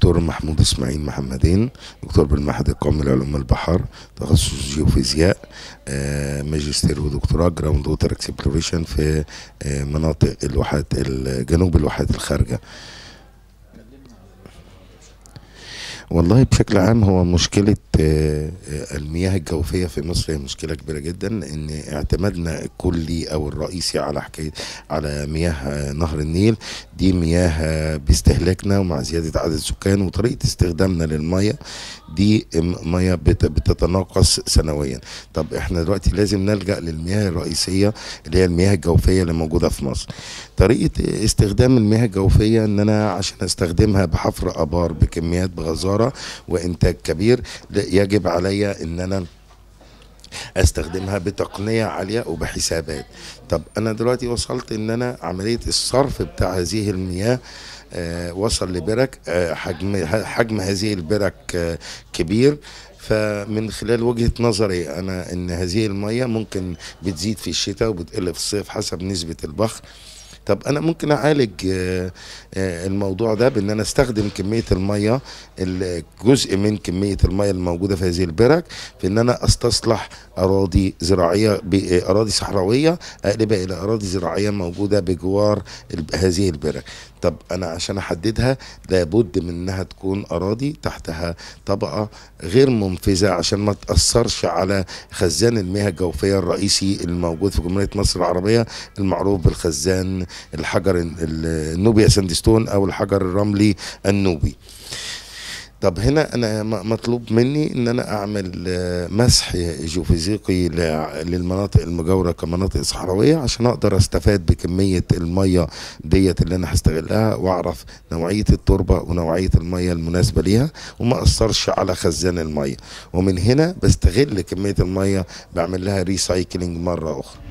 دكتور محمود اسماعيل محمدين دكتور بالمعهد القومي لعلوم البحر تخصص جيوفيزياء آه، ماجستير ودكتوراه جراوند ووتر اكسبلوريشن في آه، مناطق الواحات جنوب الواحات الخارجه والله بشكل عام هو مشكلة آه، آه، المياه الجوفية في مصر هي مشكلة كبيرة جدا ان اعتمادنا الكلي او الرئيسي على حكاية على مياه آه، نهر النيل دي مياه آه، باستهلاكنا ومع زيادة عدد السكان وطريقة استخدامنا للمياه دي م- مياه بت- بتتناقص سنويا طب احنا دلوقتي لازم نلجأ للمياه الرئيسية اللي هي المياه الجوفية اللي موجودة في مصر طريقة استخدام المياه الجوفية ان انا عشان استخدمها بحفر ابار بكميات بغزارة وانتاج كبير لا- يجب عليا ان انا استخدمها بتقنيه عاليه وبحسابات طب انا دلوقتي وصلت ان انا عمليه الصرف بتاع هذه المياه آه وصل لبرك آه حجم حجم هذه البرك آه كبير فمن خلال وجهه نظري انا ان هذه الميه ممكن بتزيد في الشتاء وبتقل في الصيف حسب نسبه البخر طب انا ممكن اعالج آه، آه، الموضوع ده بان انا استخدم كميه الميه ال- جزء من كميه الميه الموجوده في هذه البرك في ان انا استصلح اراضي زراعيه ب- اراضي صحراويه اقلبها الى اراضي زراعيه موجوده بجوار ال- هذه البرك طب انا عشان احددها لابد من انها تكون اراضي تحتها طبقه غير منفذه عشان ما تاثرش على خزان المياه الجوفيه الرئيسي الموجود في جمهوريه مصر العربيه المعروف بالخزان الحجر ال- النوبيا ساندستون او الحجر الرملي النوبي طب هنا انا م- مطلوب مني ان انا اعمل آه، مسح جيوفيزيقي ل- للمناطق المجاوره كمناطق صحراويه عشان اقدر استفاد بكميه الميه ديت اللي انا هستغلها واعرف نوعيه التربه ونوعيه الميه المناسبه ليها وما اثرش على خزان الميه ومن هنا بستغل كميه الميه بعمل لها ريسايكلينج مره اخرى